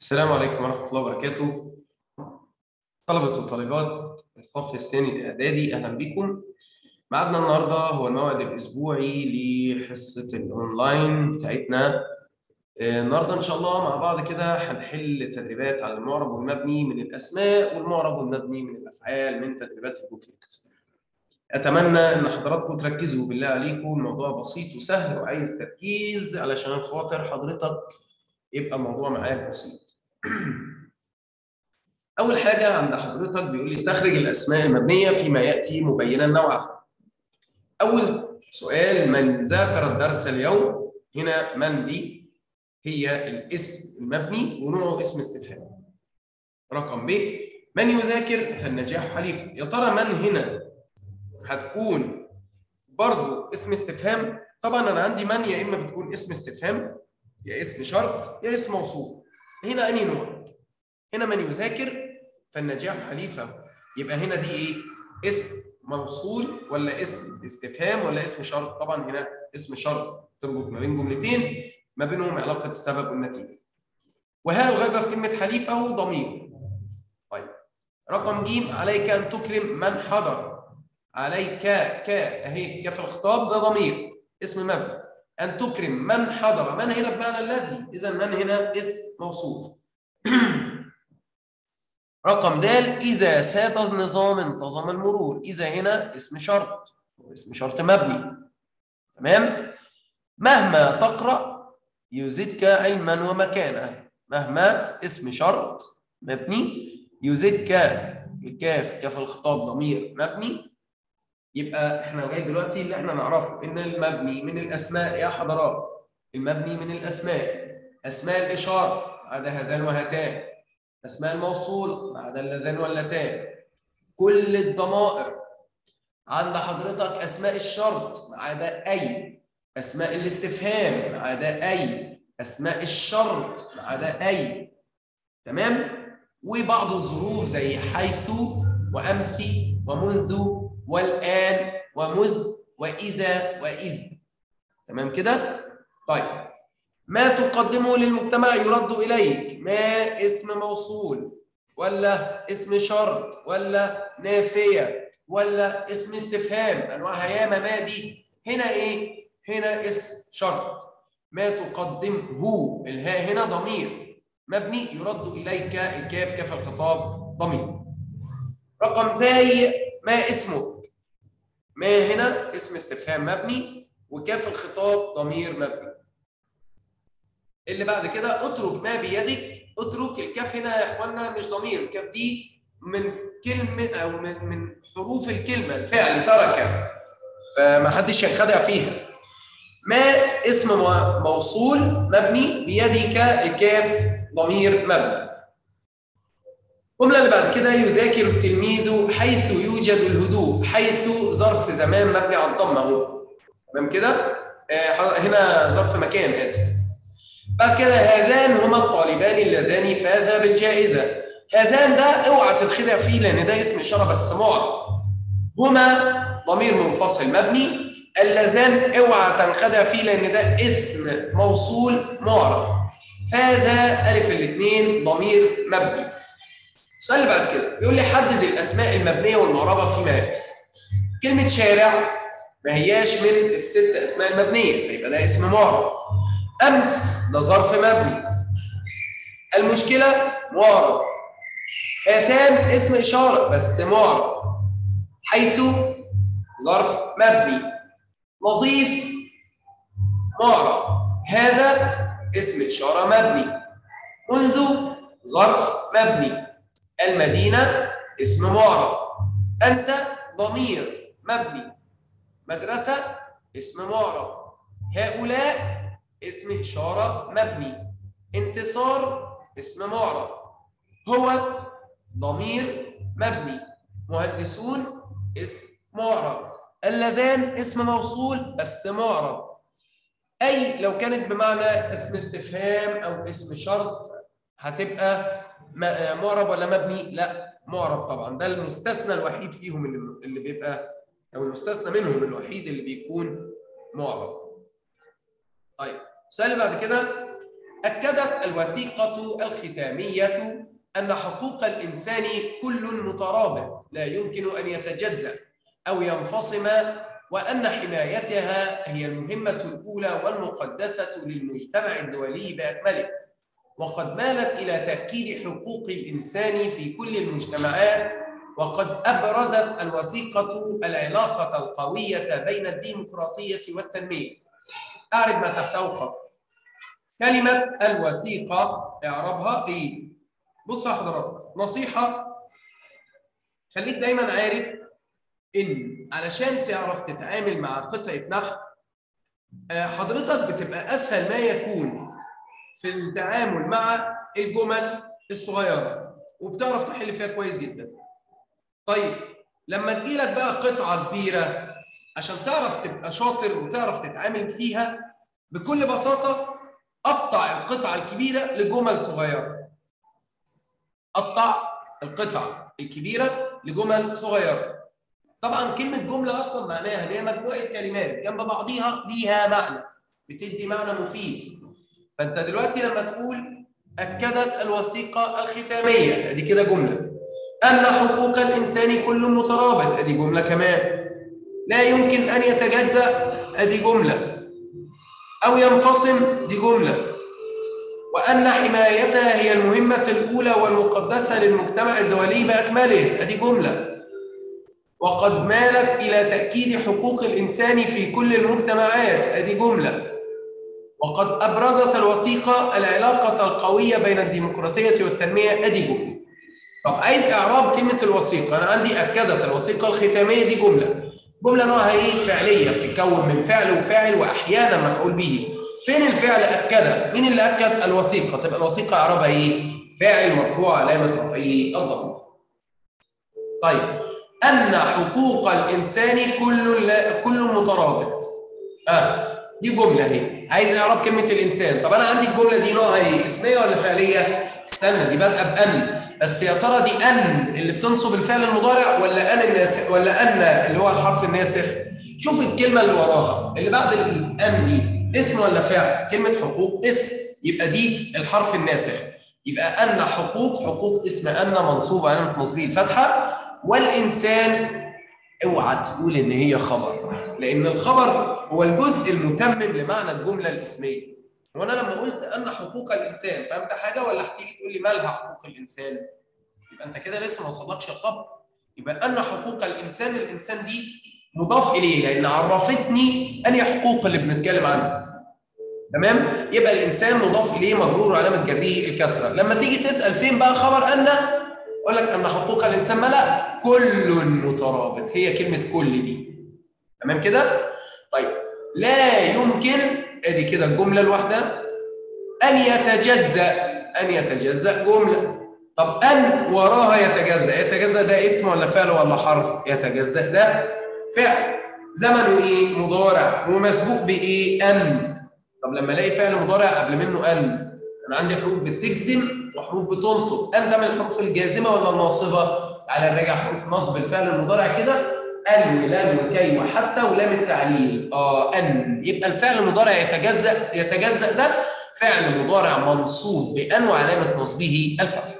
السلام عليكم ورحمة الله وبركاته طلبة وطالبات الصف الثاني الإعدادي أهلا بكم ميعادنا النهاردة هو الموعد الأسبوعي لحصة الأونلاين بتاعتنا آه، النهاردة إن شاء الله مع بعض كده هنحل تدريبات على المعرب والمبني من الأسماء والمعرب والمبني من الأفعال من تدريبات البوكليت أتمنى إن حضراتكم تركزوا بالله عليكم الموضوع بسيط وسهل وعايز تركيز علشان خاطر حضرتك يبقى الموضوع معاك بسيط أول حاجة عند حضرتك بيقول لي استخرج الأسماء المبنية فيما يأتي مبينا نوعها. أول سؤال من ذاكر الدرس اليوم؟ هنا من دي هي الاسم المبني ونوعه اسم استفهام. رقم ب من يذاكر فالنجاح حليف. يا ترى من هنا هتكون برضو اسم استفهام؟ طبعا أنا عندي من يا إما بتكون اسم استفهام يا اسم شرط يا اسم موصول. هنا أنهي نوع؟ هنا من يذاكر فالنجاح حليفه يبقى هنا دي ايه؟ اسم موصول ولا اسم استفهام ولا اسم شرط؟ طبعا هنا اسم شرط تربط ما بين جملتين ما بينهم علاقه السبب والنتيجه. وها الغيبه في كلمه حليفه ضمير. طيب رقم ج عليك ان تكرم من حضر. عليك ك اهي كاف الخطاب ده ضمير اسم مبني. ان تكرم من حضر من هنا بمعنى الذي اذا من هنا اسم موصول. رقم د إذا ساد النظام انتظم المرور إذا هنا اسم شرط اسم شرط مبني تمام مهما تقرأ يزيدك علما ومكانة مهما اسم شرط مبني يزيدك الكاف كاف الخطاب ضمير مبني يبقى احنا لغايه دلوقتي اللي احنا نعرفه ان المبني من الاسماء يا حضرات المبني من الاسماء اسماء الاشاره عدا هذان وهاتان اسماء الموصول ما عدا اللذان واللتان كل الضمائر عند حضرتك اسماء الشرط ما عدا اي اسماء الاستفهام ما عدا اي اسماء الشرط ما عدا اي تمام وبعض الظروف زي حيث وامس ومنذ والان ومذ واذا واذ تمام كده طيب ما تقدمه للمجتمع يرد إليك ما اسم موصول ولا اسم شرط ولا نافية ولا اسم استفهام أنواعها ياما ما دي هنا إيه؟ هنا اسم شرط ما تقدمه الهاء هنا ضمير مبني يرد إليك الكاف كاف الخطاب ضمير رقم زي ما اسمك ما هنا اسم استفهام مبني وكاف الخطاب ضمير مبني اللي بعد كده اترك ما بيدك اترك الكاف هنا يا اخوانا مش ضمير الكاف دي من كلمه او من من حروف الكلمه الفعل ترك فما حدش ينخدع فيها ما اسم موصول مبني بيدك الكاف ضمير مبني الجمله اللي بعد كده يذاكر التلميذ حيث يوجد الهدوء حيث ظرف زمان مبني على الضمه اهو تمام كده آه هنا ظرف مكان اسف بعد كده هذان هما الطالبان اللذان فازا بالجائزة هذان ده اوعى تتخدع فيه لان ده اسم اشاره بس معرب هما ضمير منفصل مبني اللذان اوعى تنخدع فيه لان ده اسم موصول معرب فازا الف الاثنين ضمير مبني السؤال اللي بعد كده بيقول لي حدد الاسماء المبنيه والمعربه فيما ياتي كلمه شارع ما هياش من الست اسماء المبنيه فيبقى ده اسم معرب أمس ده ظرف مبني المشكلة معرب هاتان اسم إشارة بس معرب حيث ظرف مبني نظيف معرب هذا اسم إشارة مبني منذ ظرف مبني المدينة اسم معرب أنت ضمير مبني مدرسة اسم معرب هؤلاء اسم إشارة مبني انتصار اسم معرب هو ضمير مبني مهندسون اسم معرب اللذان اسم موصول بس معرب أي لو كانت بمعنى اسم استفهام أو اسم شرط هتبقى معرب ولا مبني؟ لا معرب طبعا ده المستثنى الوحيد فيهم اللي بيبقى أو المستثنى منهم الوحيد اللي بيكون معرب طيب السؤال اللي بعد كده أكدت الوثيقة الختامية أن حقوق الإنسان كل مترابط لا يمكن أن يتجزأ أو ينفصم وأن حمايتها هي المهمة الأولى والمقدسة للمجتمع الدولي بأكمله وقد مالت إلى تأكيد حقوق الإنسان في كل المجتمعات وقد أبرزت الوثيقة العلاقة القوية بين الديمقراطية والتنمية أعرف ما تحته خط كلمة الوثيقة إعرابها إيه؟ بص يا حضرات نصيحة خليك دايما عارف إن علشان تعرف تتعامل مع قطعة نحو حضرتك بتبقى أسهل ما يكون في التعامل مع الجمل الصغيرة وبتعرف تحل فيها كويس جدا طيب لما تجيلك بقى قطعة كبيرة عشان تعرف تبقى شاطر وتعرف تتعامل فيها بكل بساطة قطع القطعة الكبيرة لجمل صغيرة قطع القطعة الكبيرة لجمل صغيرة طبعا كلمة جملة أصلا معناها إن هي مجموعة كلمات جنب بعضيها ليها معنى بتدي معنى مفيد فأنت دلوقتي لما تقول أكدت الوثيقة الختامية أدي كده جملة أن حقوق الإنسان كل مترابط أدي جملة كمان لا يمكن أن يتجدأ أدي جملة أو ينفصل دي جملة وأن حمايتها هي المهمة الأولى والمقدسة للمجتمع الدولي بأكمله أدي جملة وقد مالت إلى تأكيد حقوق الإنسان في كل المجتمعات أدي جملة وقد أبرزت الوثيقة العلاقة القوية بين الديمقراطية والتنمية أدي جملة طب عايز إعراب كلمة الوثيقة أنا عندي أكدت الوثيقة الختامية دي جملة جملة نوعها إيه؟ فعلية بتتكون من فعل وفاعل وأحيانا مفعول به فين الفعل أكد؟ مين اللي أكد الوثيقة؟ تبقى الوثيقة إعرابها إيه؟ فاعل مرفوع علامة رفعه الضم طيب أن حقوق الإنسان كل لا كل مترابط آه دي جملة اهي عايز اعراب كلمة الإنسان طب أنا عندي الجملة دي نوعها إيه؟ اسمية ولا فعلية؟ استنى دي بادئة بأن بس يا ترى دي أن اللي بتنصب الفعل المضارع ولا أن الناسخ ولا أن اللي هو الحرف الناسخ؟ شوف الكلمة اللي وراها اللي بعد الأن دي اسم ولا فعل؟ كلمة حقوق اسم يبقى دي الحرف الناسخ يبقى أن حقوق حقوق اسم أن منصوب علامة نصبه الفتحة والإنسان اوعى تقول إن هي خبر لأن الخبر هو الجزء المتمم لمعنى الجملة الاسمية وأنا لما قلت أن حقوق الإنسان فهمت حاجة ولا هتيجي تقول لي مالها حقوق الإنسان؟ يبقى أنت كده لسه ما وصلكش الخبر يبقى أن حقوق الإنسان الإنسان دي مضاف إليه لأن عرفتني أنهي حقوق اللي بنتكلم عنها تمام يبقى الانسان مضاف اليه مجرور وعلامه جره الكسره لما تيجي تسال فين بقى خبر ان اقول لك ان حقوق الانسان ما لا كل مترابط هي كلمه كل دي تمام كده طيب لا يمكن ادي كده الجمله الواحده ان يتجزا ان يتجزا جمله طب ان وراها يتجزا يتجزا ده اسم ولا فعل ولا حرف يتجزا ده فعل زمنه ايه مضارع ومسبوق بايه ان طب لما الاقي فعل مضارع قبل منه ان انا عندي حروف بتجزم وحروف بتنصب ان ده من الحروف الجازمه ولا الناصبه تعالى نراجع حروف نصب الفعل المضارع كده ان ولام وكي وحتى ولام التعليل اه ان يبقى الفعل المضارع يتجزا يتجزا ده فعل مضارع منصوب بان وعلامه نصبه الفتح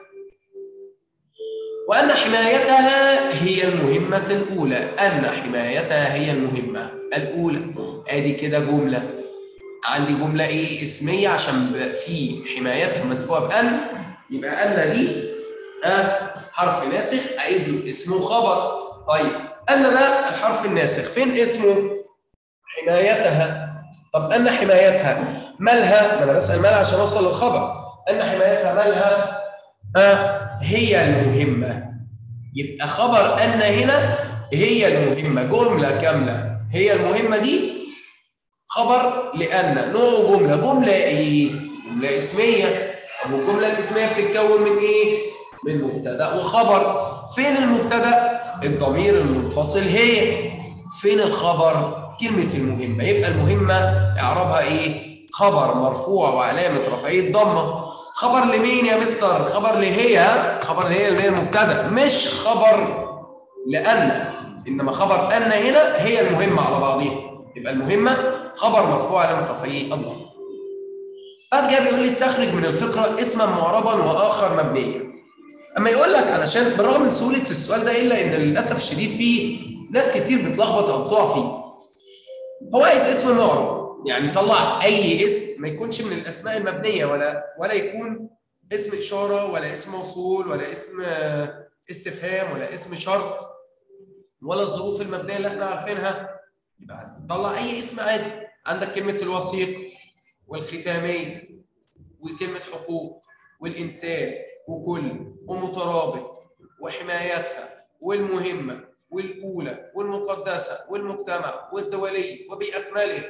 وان حمايتها هي المهمه الاولى ان حمايتها هي المهمه الاولى ادي كده جمله عندي جملة إيه اسمية عشان في حمايتها مسبوقة بأن يبقى أن دي آه حرف ناسخ عايز له اسمه خبر طيب أن ده الحرف الناسخ فين اسمه؟ حمايتها طب أن حمايتها مالها؟ ما أنا بسأل مالها عشان أوصل للخبر أن حمايتها مالها؟ آه هي المهمة يبقى خبر أن هنا هي المهمة جملة كاملة هي المهمة دي خبر لأن نوع جملة جملة إيه؟ جملة اسمية طب والجملة الاسمية بتتكون من إيه؟ من مبتدأ وخبر فين المبتدأ؟ الضمير المنفصل هي فين الخبر؟ كلمة المهمة يبقى المهمة إعرابها إيه؟ خبر مرفوع وعلامة رفعه الضمة خبر لمين يا مستر؟ خبر لهي خبر لهي اللي هي المبتدأ مش خبر لأن إنما خبر أن هنا هي المهمة على بعضيها يبقى المهمة خبر مرفوع علامة رفعه الضم بعد كده بيقول لي استخرج من الفقره اسما معربا واخر مبنيا اما يقول لك علشان بالرغم من سهوله السؤال ده الا ان للاسف الشديد فيه ناس كتير بتلخبط او بتقع فيه هو عايز اسم معرب يعني طلع اي اسم ما يكونش من الاسماء المبنيه ولا ولا يكون اسم اشاره ولا اسم موصول ولا اسم استفهام ولا اسم شرط ولا الظروف المبنيه اللي احنا عارفينها يبقى طلع اي اسم عادي عندك كلمه الوثيق والختاميه وكلمه حقوق والانسان وكل ومترابط وحمايتها والمهمه والاولى والمقدسه والمجتمع والدولي وباكمله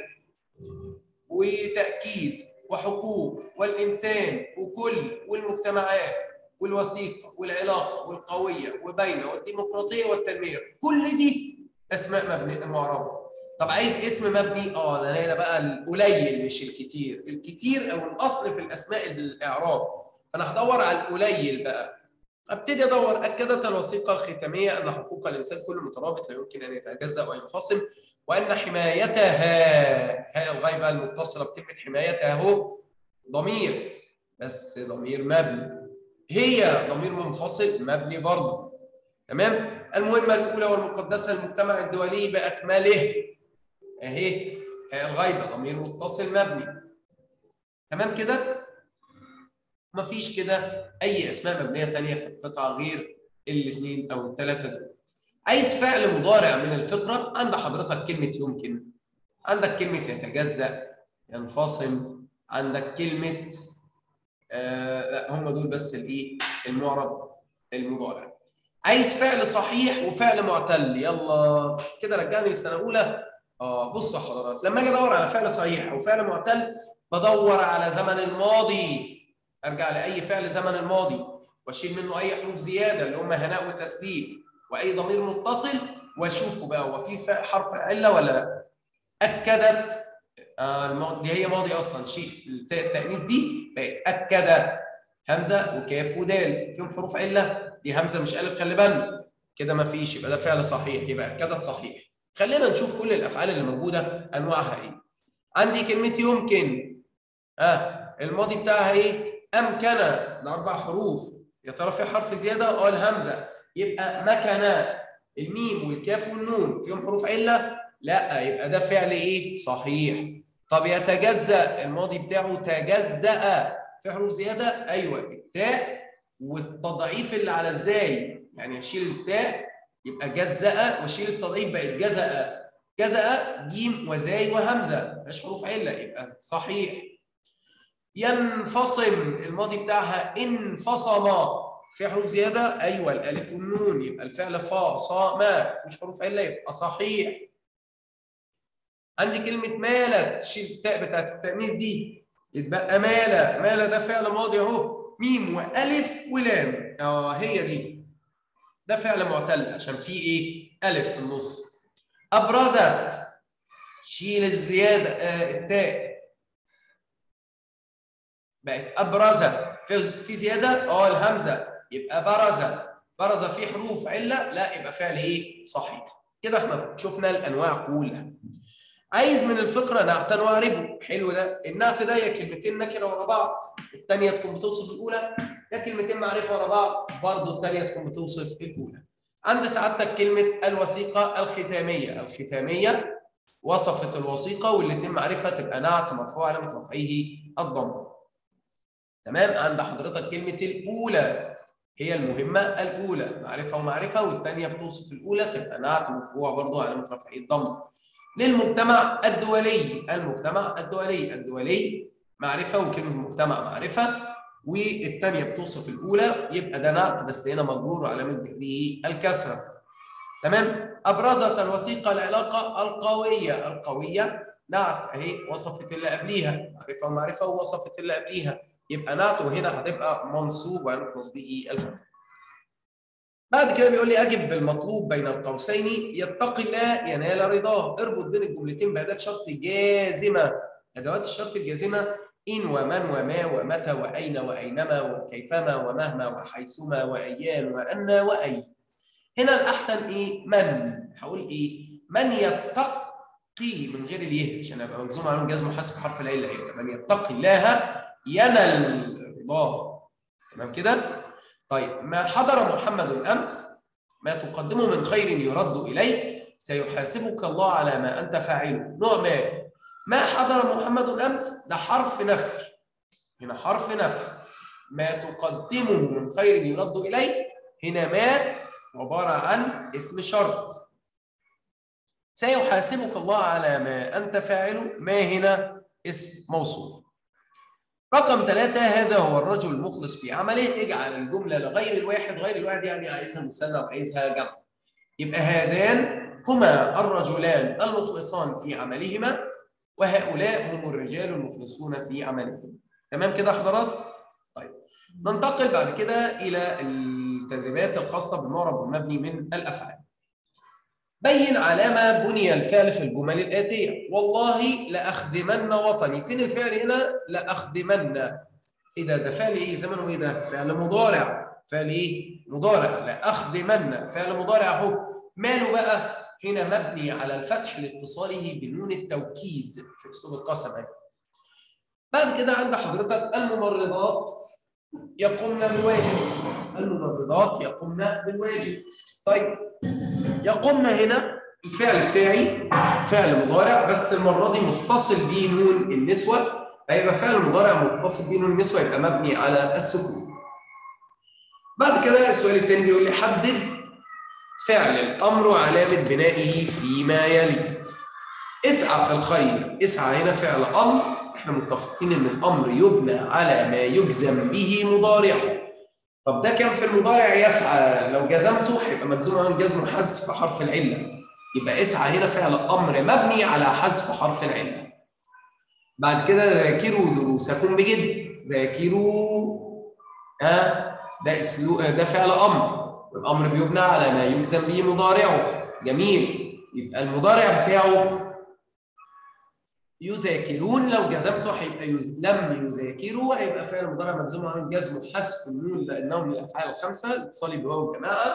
وتاكيد وحقوق والانسان وكل والمجتمعات والوثيقه والعلاقه والقويه وبين والديمقراطيه والتنميه كل دي اسماء مبنيه معربه طب عايز اسم مبني اه ده هنا بقى القليل مش الكتير الكتير او الاصل في الاسماء الاعراب فانا هدور على القليل بقى ابتدي ادور اكدت الوثيقه الختاميه ان حقوق الانسان كل مترابط لا يمكن ان يتجزا وينفصل وان حمايتها هاء الغيبه المتصله بكلمه حمايتها اهو ضمير بس ضمير مبني هي ضمير منفصل مبني برضه تمام المهمه الاولى والمقدسه المجتمع الدولي باكمله اهي هاء الغيبه ضمير متصل مبني تمام كده مفيش كده اي اسماء مبنيه ثانيه في القطعه غير الاثنين او الثلاثه دول عايز فعل مضارع من الفقره عند حضرتك كلمه يمكن عندك كلمه يتجزا ينفصل عندك كلمه آه لا هم دول بس الايه المعرب المضارع عايز فعل صحيح وفعل معتل يلا كده رجعني لسنه اولى اه بصوا يا حضرات لما اجي ادور على فعل صحيح او فعل معتل بدور على زمن الماضي ارجع لاي فعل زمن الماضي واشيل منه اي حروف زياده اللي هم هناء وتسديد واي ضمير متصل واشوفه بقى هو في حرف عله ولا لا اكدت آه دي هي ماضي اصلا شيل التانيث دي بقت اكد همزه وكاف ودال فيهم حروف عله دي همزه مش الف خلي بالنا كده ما فيش يبقى ده فعل صحيح يبقى اكدت صحيح خلينا نشوف كل الافعال اللي موجوده انواعها ايه عندي كلمه يمكن اه الماضي بتاعها ايه امكن الاربع حروف يا ترى في حرف زياده اه الهمزه يبقى مكن الميم والكاف والنون فيهم حروف عله لا يبقى ده فعل ايه صحيح طب يتجزا الماضي بتاعه تجزا في حروف زياده ايوه التاء والتضعيف اللي على ازاي يعني اشيل التاء يبقى جزأ واشيل التضعيف بقت جزأ جزأ جيم وزاي وهمزه مفيهاش حروف عله يبقى صحيح ينفصم الماضي بتاعها انفصم في حروف زياده ايوه الالف والنون يبقى الفعل فا صا ما مفيش حروف عله يبقى صحيح عندي كلمه مالت شيل التاء بتاعت التانيث دي يتبقى ماله ماله ده فعل ماضي اهو ميم والف ولام اه هي دي ده فعل معتل عشان فيه ايه الف في النص ابرزت شيل الزياده آه التاء بقت ابرزه في زياده اه الهمزه يبقى برز برز في حروف عله لا يبقى فعل ايه صحيح كده احنا شفنا الانواع كلها عايز من الفقره نعت واعربه حلو ده النعت ده يا كلمتين نكره ورا بعض الثانيه تكون بتوصف الاولى يا كلمتين معرفه ورا بعض برضه الثانيه تكون بتوصف الاولى عند سعادتك كلمه الوثيقه الختاميه الختاميه وصفت الوثيقه والاثنين معرفه تبقى نعت مرفوع علامه رفعه الضمه تمام عند حضرتك كلمه الاولى هي المهمه الاولى معرفه ومعرفه والثانيه بتوصف الاولى تبقى نعت مرفوع برضه علامه رفعه الضمه للمجتمع الدولي المجتمع الدولي الدولي معرفه وكلمه مجتمع معرفه والثانيه بتوصف الاولى يبقى ده نعت بس هنا مجرور وعلامه ذكره الكسره تمام ابرزت الوثيقه العلاقه القويه القويه نعت اهي وصفت اللي قبليها معرفه ومعرفه ووصفت اللي قبليها يبقى نعت وهنا هتبقى منصوب وعلامه نصبه الفتح بعد كده بيقول لي اجب بالمطلوب بين القوسين يتقي الله ينال رضاه اربط بين الجملتين باداه شرط جازمه ادوات الشرط الجازمه ان ومن وما ومتى واين واينما وكيفما ومهما وحيثما وايان وان واي هنا الاحسن ايه من هقول ايه من يتقي من غير اليه عشان ابقى مجزوم عليهم جزم حذف حرف العله يبقى من يتقي الله ينل رضاه تمام كده طيب ما حضر محمد امس ما تقدمه من خير يرد اليك سيحاسبك الله على ما انت فاعله نوع ما ما حضر محمد امس ده حرف نفي هنا حرف نفي ما تقدمه من خير يرد اليك هنا ما عباره عن اسم شرط سيحاسبك الله على ما انت فاعله ما هنا اسم موصول رقم ثلاثة هذا هو الرجل المخلص في عمله اجعل الجملة لغير الواحد غير الواحد يعني عايزها مثنى وعايزها جمع يبقى هذان هما الرجلان المخلصان في عملهما وهؤلاء هم الرجال المخلصون في عملهم تمام كده حضرات طيب ننتقل بعد كده الى التدريبات الخاصه بالمعرب والمبني من الافعال بين على ما بني الفعل في الجمل الاتيه والله لاخدمن وطني فين الفعل هنا لاخدمن ايه ده ده فعل ايه زمنه ايه ده فعل مضارع فعل ايه مضارع لاخدمن فعل مضارع اهو ماله بقى هنا مبني على الفتح لاتصاله بنون التوكيد في اسلوب القسم اهي بعد كده عند حضرتك الممرضات يقومن بالواجب الممرضات يقومن بالواجب طيب يقومن هنا الفعل بتاعي فعل مضارع بس المره دي متصل بيه نون النسوه هيبقى فعل مضارع متصل بيه نون النسوه يبقى مبني على السكون بعد كده السؤال الثاني بيقول لي حدد فعل الامر وعلامه بنائه فيما يلي اسعى في الخير اسعى هنا فعل امر احنا متفقين ان الامر يبنى على ما يجزم به مضارعه طب ده كان في المضارع يسعى لو جزمته هيبقى مجزوم عن الجزم حذف حرف العله يبقى اسعى هنا فعل امر مبني على حذف حرف العله بعد كده ذاكروا دروسكم بجد ذاكروا ها ده اسلوب ده فعل امر والامر بيبنى على ما يجزم به مضارعه جميل يبقى المضارع بتاعه يذاكرون لو جزمته هيبقى يز... لم يذاكروا هيبقى فعل مضارع مجزوم عن الجزم وحذف النون لانه من الافعال الخمسه الاتصالي بواو الجماعه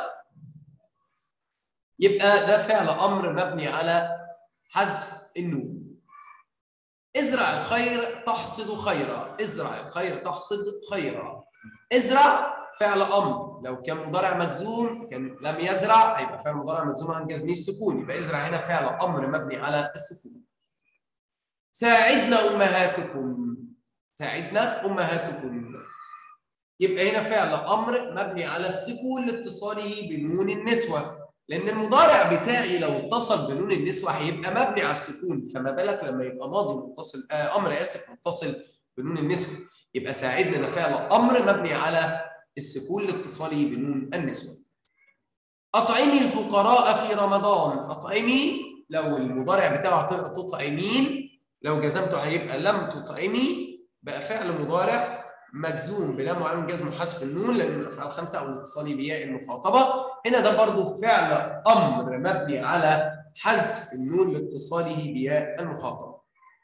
يبقى ده فعل امر مبني على حذف النون ازرع الخير تحصد خيرا ازرع الخير تحصد خيرا ازرع فعل امر لو كان مضارع مجزوم كان لم يزرع هيبقى فعل مضارع مجزوم عن جزمه السكون يبقى ازرع هنا فعل امر مبني على السكون ساعدنا امهاتكم ساعدنا امهاتكم يبقى هنا فعل امر مبني على السكون لاتصاله بنون النسوه لان المضارع بتاعي لو اتصل بنون النسوه هيبقى مبني على السكون فما بالك لما يبقى ماضي متصل آه امر اسف متصل بنون النسوه يبقى ساعدنا ده فعل امر مبني على السكون لاتصاله بنون النسوه اطعمي الفقراء في رمضان اطعمي لو المضارع بتاعه تطعمين لو جزمته هيبقى لم تطعمي بقى فعل مضارع مجزوم بلام وعلم جزم حذف النون لان الافعال الخمسه او الاتصالي بياء المخاطبه هنا ده برضو فعل امر مبني على حذف النون لاتصاله بياء المخاطبه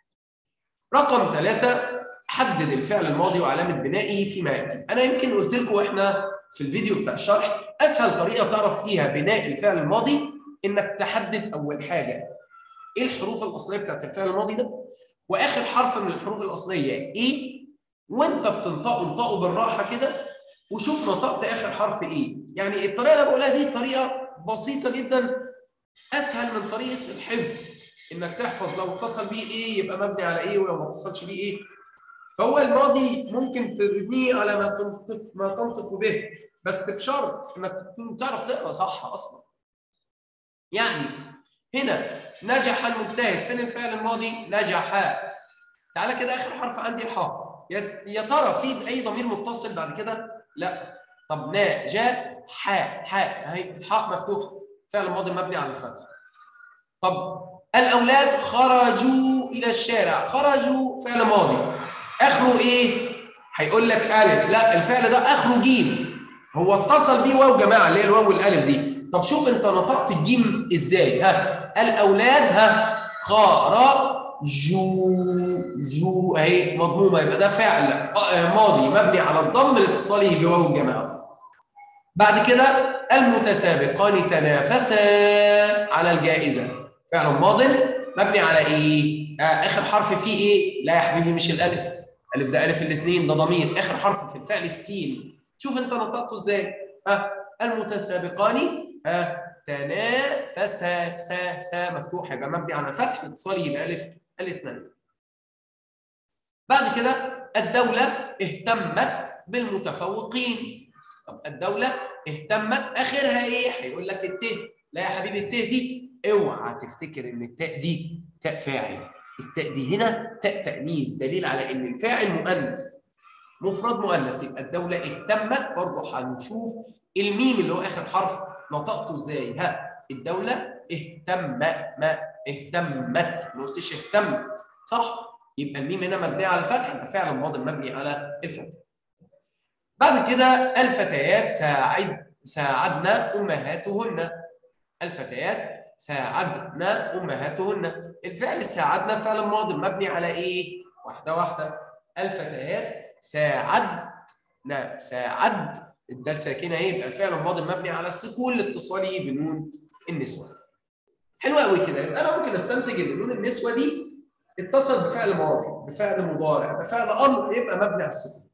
رقم ثلاثة حدد الفعل الماضي وعلامة بنائه فيما يأتي أنا يمكن قلت لكم إحنا في الفيديو بتاع الشرح أسهل طريقة تعرف فيها بناء الفعل الماضي إنك تحدد أول حاجة إيه الحروف الأصلية بتاعت الفعل الماضي ده وآخر حرف من الحروف الأصلية إيه وأنت بتنطقه انطقه بالراحة كده وشوف نطقت آخر حرف إيه يعني الطريقة اللي أنا بقولها دي طريقة بسيطة جدا أسهل من طريقة الحفظ إنك تحفظ لو اتصل بيه إيه يبقى مبني على إيه ولو ما اتصلش بيه إيه فهو الماضي ممكن تبنيه على ما تنطق ما تنطق به بس بشرط انك تكون تعرف تقرا صح اصلا. يعني هنا نجح المجتهد فين الفعل الماضي؟ نجح. تعالى كده اخر حرف عندي الحاء. يا ترى في اي ضمير متصل بعد كده؟ لا. طب نا جاء حاء حاء اهي الحاء مفتوحه فعل ماضي مبني على الفتح. طب الاولاد خرجوا الى الشارع، خرجوا فعل ماضي. اخره ايه؟ هيقول لك الف، لا الفعل ده اخره جيم. هو اتصل بيه واو جماعه اللي هي الواو والالف دي. طب شوف انت نطقت الجيم ازاي؟ ها الاولاد ها خرجوا جو اهي مضمومه يبقى ده فعل ماضي مبني على الضم لاتصاله بواو الجماعه. بعد كده المتسابقان تنافسا على الجائزه. فعل ماض مبني على ايه؟ آه اخر حرف فيه ايه؟ لا يا حبيبي مش الالف. الف ده الف الاثنين ده ضمير اخر حرف في الفعل السين شوف انت نطقته ازاي ها المتسابقان ها تنافسا سا سا مفتوح يبقى مبني على الفتح اتصالي بالف الاثنين بعد كده الدولة اهتمت بالمتفوقين طب الدولة اهتمت اخرها ايه؟ هيقول لك الت لا يا حبيبي الت دي اوعى تفتكر ان التاء دي تاء فاعل التاء دي هنا تاء تأنيث دليل على ان الفاعل مؤنث مفرد مؤنث يبقى الدولة اهتمت برضه هنشوف الميم اللي هو اخر حرف نطقته ازاي ها الدولة اهتم ما اهتمت ما قلتش اهتمت صح؟ يبقى الميم هنا مبنيه على الفتح يبقى فعل ماضي مبني على الفتح. بعد كده الفتيات ساعد ساعدنا امهاتهن الفتيات ساعدنا امهاتهن الفعل ساعدنا فعل ماضي مبني على ايه؟ واحده واحده الفتيات ساعدنا ساعد الدال ساكنه ايه؟ يبقى الفعل الماضي مبني على السكون لاتصاله بنون النسوه. حلو قوي كده يبقى انا ممكن استنتج ان نون النسوه دي اتصل بفعل ماضي بفعل مضارع بفعل امر يبقى مبني على السكون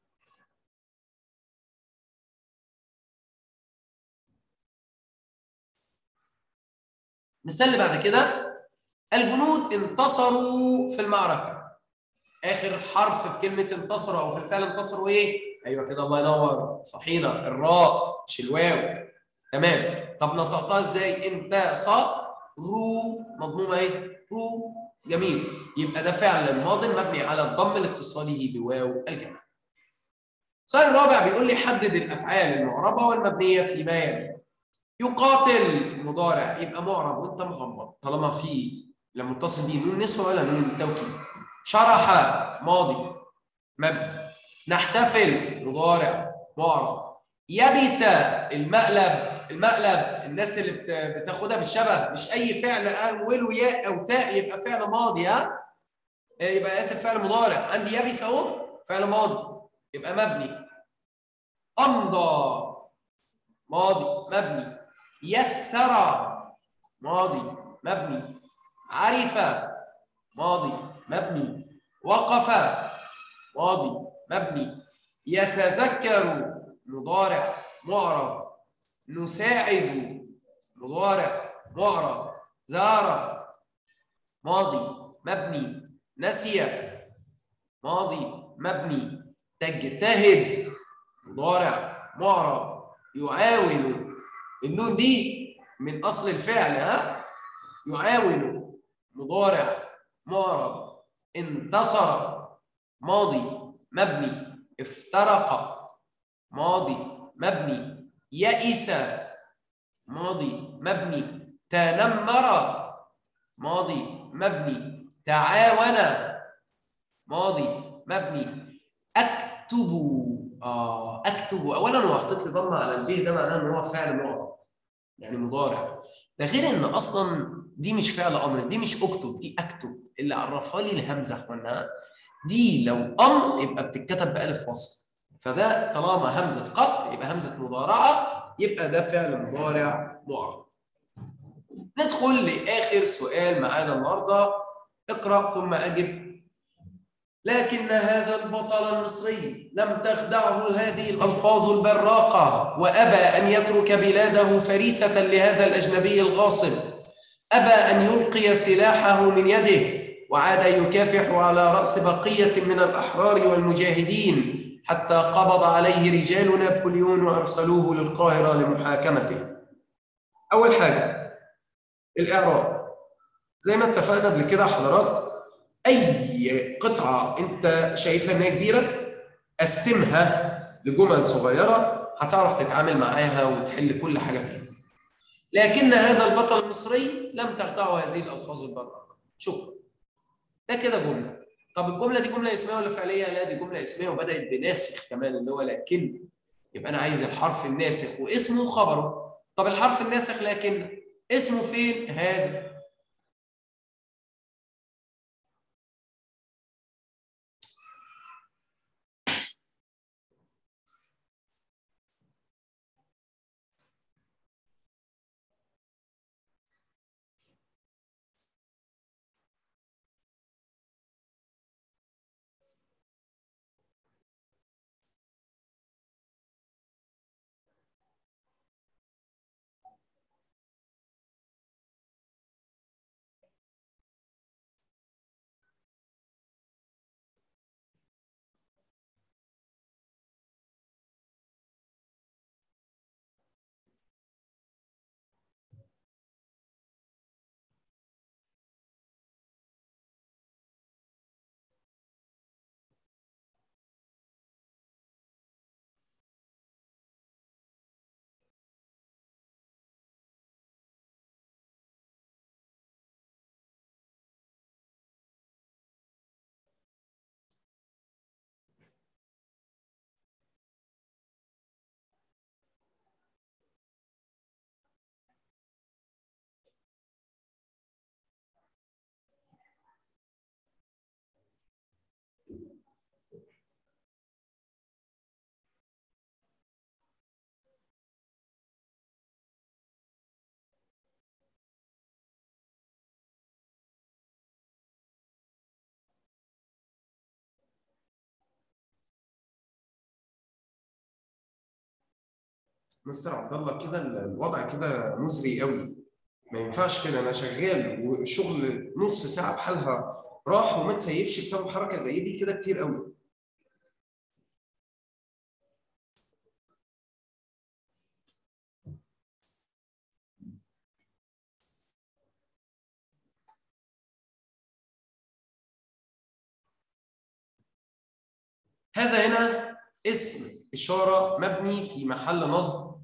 المثال اللي بعد كده الجنود انتصروا في المعركه اخر حرف في كلمه انتصروا او في الفعل انتصروا ايه ايوه كده الله ينور صحينا الراء مش الواو تمام طب نطقتها ازاي انتصروا مضمومه ايه رو جميل يبقى ده فعل ماض مبني على الضم لاتصاله بواو الجمع. السؤال الرابع بيقول لي حدد الافعال المعربه والمبنيه فيما يلي. يقاتل مضارع يبقى معرب وانت مغمض طالما في لما متصل بيه نون نسوه ولا نون توكيد. شرح ماضي مبني. نحتفل مضارع معرب. يبس المقلب المقلب الناس اللي بتاخدها بالشبه مش اي فعل اوله ياء او تاء يبقى فعل ماضي ها يبقى اسف فعل مضارع عندي يبس اهو فعل ماضي يبقى مبني امضى ماضي مبني يسر ماضي مبني عرف ماضي مبني وقف ماضي مبني يتذكر مضارع معرب نساعد مضارع معرب زار ماضي مبني نسي ماضي مبني تجتهد مضارع معرب يعاون النون دي من اصل الفعل ها يعاون مضارع معرب انتصر ماضي مبني افترق ماضي مبني يئس ماضي مبني تنمر ماضي مبني تعاون ماضي مبني اكتب اه اكتب اولا هو حطيت لي ضمه على البيه ده معناه ان هو فعل معرب يعني مضارع ده غير ان اصلا دي مش فعل امر دي مش اكتب دي اكتب اللي عرفها لي الهمزه يا اخوانا دي لو امر يبقى بتتكتب بالف وصل فده طالما همزه قطع يبقى همزه مضارعه يبقى ده فعل مضارع معرب ندخل لاخر سؤال معانا النهارده اقرا ثم اجب لكن هذا البطل المصري لم تخدعه هذه الالفاظ البراقه وابى ان يترك بلاده فريسه لهذا الاجنبي الغاصب ابى ان يلقي سلاحه من يده وعاد يكافح على راس بقيه من الاحرار والمجاهدين حتى قبض عليه رجال نابليون وارسلوه للقاهره لمحاكمته. اول حاجه الاعراب زي ما اتفقنا قبل كده حضرات اي قطعه انت شايفها ان هي كبيره قسمها لجمل صغيره هتعرف تتعامل معاها وتحل كل حاجه فيها. لكن هذا البطل المصري لم تخدعه هذه الالفاظ البراقه. شكرا. ده كده جمله. طب الجمله دي جمله اسميه ولا فعليه؟ لا دي جمله اسميه وبدات بناسخ كمان اللي هو لكن يبقى انا عايز الحرف الناسخ واسمه وخبره. طب الحرف الناسخ لكن اسمه فين؟ هذا. مستر عبد الله كده الوضع كده مزري قوي ما ينفعش كده انا شغال والشغل نص ساعه بحالها راح وما تسيفش بسبب حركه زي دي كده كتير قوي هذا هنا اسم إشارة مبني في محل نصب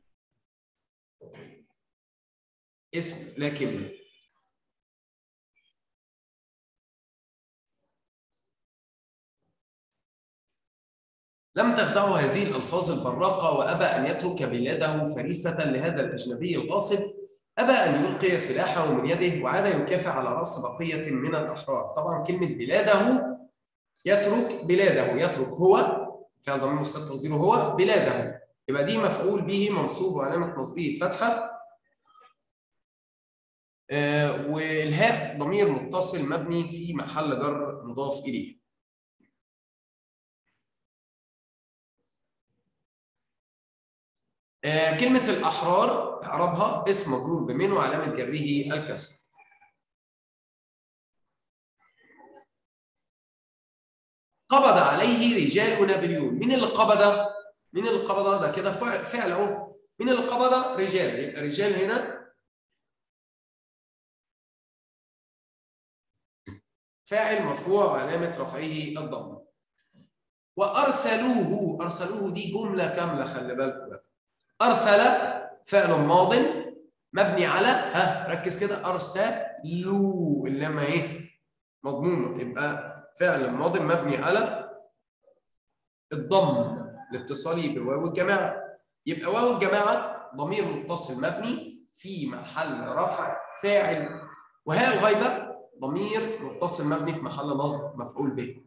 اسم لا كلمة لم تخدعه هذه الألفاظ البراقة وأبى أن يترك بلاده فريسة لهذا الأجنبي الغاصب أبى أن يلقي سلاحه من يده وعاد يكافح على رأس بقية من الأحرار طبعا كلمة بلاده يترك بلاده يترك هو فعل ضمير مستتر تقديره هو بلاده يبقى دي مفعول به منصوب وعلامة نصبه الفتحة آه والهاء ضمير متصل مبني في محل جر مضاف إليه آه كلمة الأحرار إعرابها اسم مجرور بمن وعلامة جره الكسر قبض عليه رجال نابليون مين اللي قبض مين اللي قبض ده كده فعل اهو مين اللي قبض رجال يبقى رجال هنا فاعل مرفوع وعلامه رفعه الضمه وارسلوه ارسلوه دي جمله كامله خلي بالكم بقى ارسل فعل ماض مبني على ها ركز كده ارسلوا اللي لما ايه مضمومه يبقى فعل ماض مبني على الضم لاتصاله بواو الجماعه يبقى واو الجماعه ضمير متصل مبني في محل رفع فاعل وهاء الغيبه ضمير متصل مبني في محل نصب مفعول به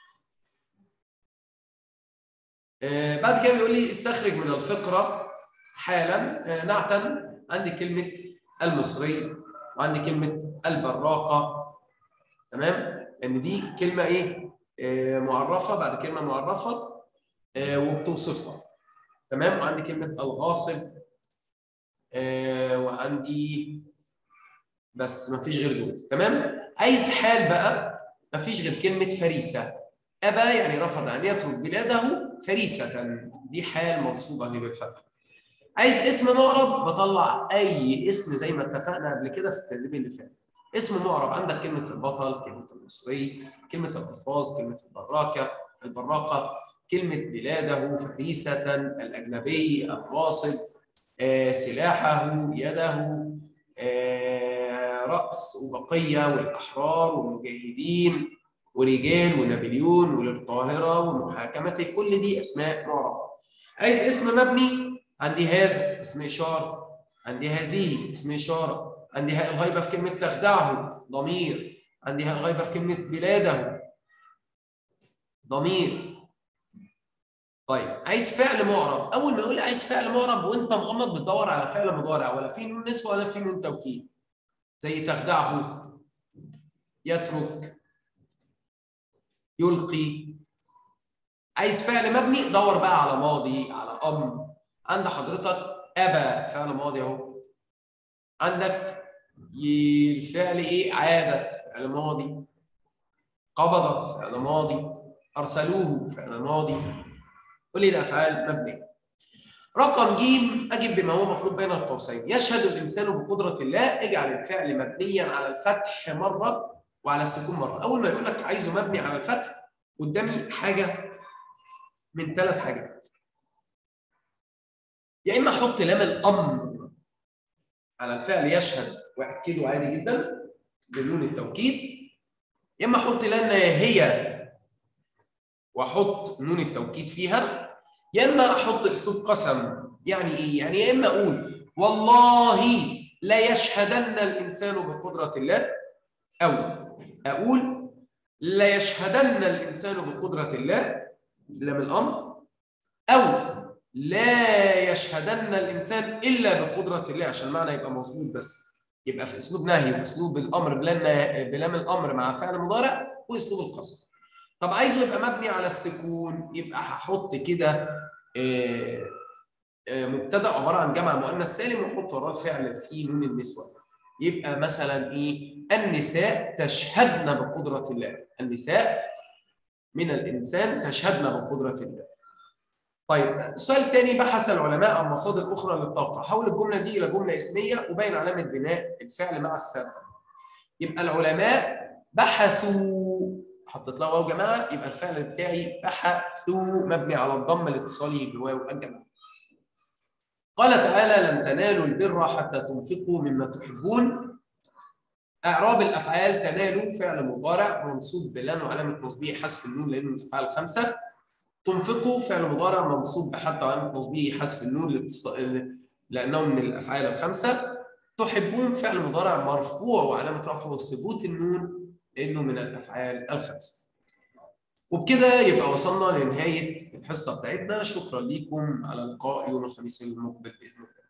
آه بعد كده بيقول لي استخرج من الفقره حالا آه نعتا عندي كلمه المصري وعندي كلمه البراقه تمام ان دي كلمه ايه آه معرفه بعد كلمه معرفه آه وبتوصفها تمام وعندي كلمه الغاصب آه وعندي بس ما فيش غير دول تمام عايز حال بقى ما فيش غير كلمه فريسه ابى يعني رفض ان يترك بلاده فريسه دي حال منصوبه هنا بالفتح عايز اسم معرب بطلع اي اسم زي ما اتفقنا قبل كده في التدريب اللي فات اسم معرب عندك كلمة البطل كلمة المصري كلمة الألفاظ كلمة البراكة البراقة كلمة بلاده فريسة الأجنبي الغاصب آه، سلاحه يده آه، رأس وبقية والأحرار والمجاهدين ورجال ونابليون وللقاهرة ومحاكمته كل دي أسماء معربة عايز اسم مبني عندي هذا اسم إشارة عندي هذه اسم إشارة عندي هاء الغيبة في كلمة تخدعه ضمير عندي هاء الغيبة في كلمة بلاده ضمير طيب عايز فعل معرب اول ما يقول لي عايز فعل معرب وانت مغمض بتدور على فعل مضارع ولا في نون نسبه ولا في نون توكيد زي تخدعه يترك يلقي عايز فعل مبني دور بقى على ماضي على امر عند حضرتك ابى فعل ماضي اهو عندك الفعل ايه عاد فعل ماضي قبض فعل ماضي ارسلوه فعل ماضي كل ده افعال مبنيه رقم ج اجب بما هو مطلوب بين القوسين يشهد الانسان بقدره الله اجعل الفعل مبنيا على الفتح مره وعلى السكون مره اول ما يقول لك عايزه مبني على الفتح قدامي حاجه من ثلاث حاجات يا اما احط لام الامر على الفعل يشهد واكده عادي جدا بنون التوكيد يا اما احط لان هي واحط نون التوكيد فيها يا اما احط اسلوب قسم يعني ايه يعني يا اما اقول والله لا يشهدن الانسان بقدره الله او اقول لا يشهدن الانسان بقدره الله لام الامر او لا يشهدن الانسان الا بقدره الله عشان المعنى يبقى مظبوط بس يبقى في اسلوب نهي واسلوب الامر بلام بلام الامر مع فعل مضارع واسلوب القسم طب عايزه يبقى مبني على السكون يبقى هحط كده مبتدا عباره عن جمع مؤنث سالم وحط وراه الفعل في نون النسوه يبقى مثلا ايه النساء تشهدن بقدره الله النساء من الانسان تشهدن بقدره الله طيب السؤال الثاني بحث العلماء عن مصادر اخرى للطاقه حول الجمله دي الى جمله اسميه وبين علامه بناء الفعل مع السبب يبقى العلماء بحثوا حطيت لها واو جماعه يبقى الفعل بتاعي بحثوا مبني على الضم الاتصالي بواو الجماعه قال تعالى لن تنالوا البر حتى تنفقوا مما تحبون اعراب الافعال تنالوا فعل مضارع منصوب بلن وعلامه نصبه حذف النون لانه من الافعال الخمسه تنفقوا فعل مضارع منصوب بحد وعلامه نصبه حذف النون لانه من الافعال الخمسه تحبون فعل مضارع مرفوع وعلامه رفعه ثبوت النون لانه من الافعال الخمسه وبكده يبقى وصلنا لنهايه الحصه بتاعتنا شكرا لكم على اللقاء يوم الخميس المقبل باذن الله